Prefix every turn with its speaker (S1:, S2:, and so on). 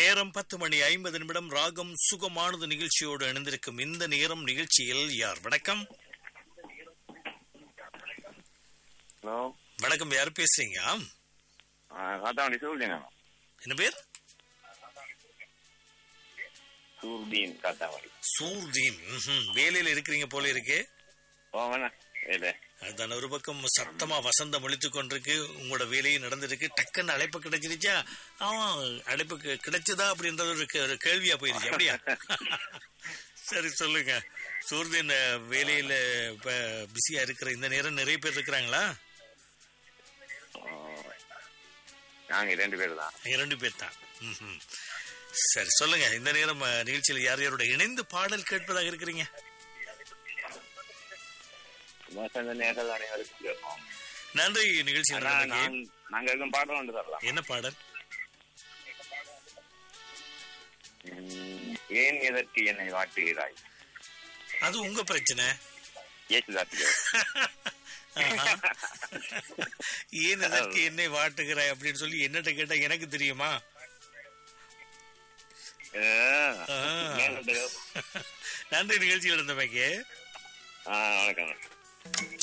S1: நேரம் பத்து மணி ஐம்பது நிமிடம் ராகம் சுகமானது நிகழ்ச்சியோடு இணைந்திருக்கும் இந்த நேரம் நிகழ்ச்சியில் யார் வணக்கம்
S2: ஹலோ
S1: வணக்கம் யார் பேசுறீங்க
S2: காத்தாவண்டி சூர்தீன்
S1: என்ன பேர்
S2: சூர்தீன் காத்தாவண்டி
S1: சூர்தீன் ம்ஹும். வேலையில இருக்கிறீங்க போல இருக்கு
S2: ஓ வேணா இல்லை
S1: அதான் ஒரு பக்கம் சத்தமா வசந்தம் ஒழித்து கொண்டிருக்கு உங்களோட வேலையும் நடந்திருக்கு டக்குன்னு அழைப்பு கிடைச்சிருச்சா ஆமா அழைப்பு கி- கிடைச்சதா அப்படின்றது ஒரு கே- ஒரு கேள்வியா போயிருச்சு அப்படியா சரி சொல்லுங்க சூர்தீன் அஹ், வேலையில இப்ப பிஸியா இருக்கிற இந்த நேரம் நிறைய பேர் இருக்கிறாங்களா
S2: நாங்க ரெண்டு பேர் தான்
S1: இரண்டு பேர் தான் ம்ஹும். சரி சொல்லுங்க இந்த நேரம் அஹ், நிகழ்ச்சியில் யார் யாரோட இணைந்து பாடல் கேட்பதாக இருக்கிறீங்க
S2: வசந்த நேர்கள் அனைவருக்கும் கேட்போம்
S1: நன்றி நிகழ்ச்சி
S2: ஆனா
S1: நடந்ததுக்கு.
S2: நான்- நாங்க எதுவும் பாடம் ஒன்று தரலாம்
S1: என்ன பாடல்
S2: உம், ஏன் எதற்கு என்னை வாட்டுகிறாய்
S1: அது உங்க பிரச்சனை
S2: ஏசுதாத்துக்கு
S1: ஆஹா. ஏன் அதற்கு என்னை வாட்டுகிறாய் அப்படின்னு சொல்லி என்னட்ட கேட்டா எனக்கு தெரியுமா ஆ. நன்றி நிகழ்ச்சியில் இருந்தமைக்கு
S2: வணக்கம்